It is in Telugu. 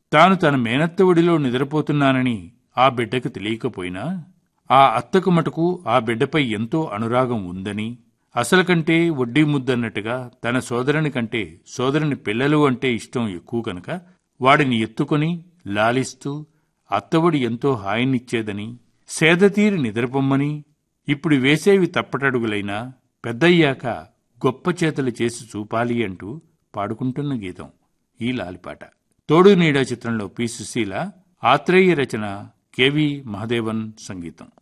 తాను తన మేనత్త ఒడిలో నిద్రపోతున్నానని ఆ బిడ్డకు తెలియకపోయినా ఆ అత్తకు మటుకు ఆ బిడ్డపై ఎంతో అనురాగం ఉందని అసలు కంటే వడ్డీ ముద్దన్నట్టుగా తన సోదరుని కంటే సోదరుని పిల్లలు అంటే ఇష్టం ఎక్కువ కనుక వాడిని ఎత్తుకొని లాలిస్తూ అత్తవడి ఎంతో హాయినిచ్చేదని సేదతీరి నిద్రపొమ్మని ఇప్పుడు వేసేవి తప్పటడుగులైనా పెద్దయ్యాక గొప్ప చేతలు చేసి చూపాలి అంటూ పాడుకుంటున్న గీతం ఈ లాలిపాట తోడు నీడ చిత్రంలో పి సుశీల ఆత్రేయ రచన కెవి మహదేవన్ సంగీతం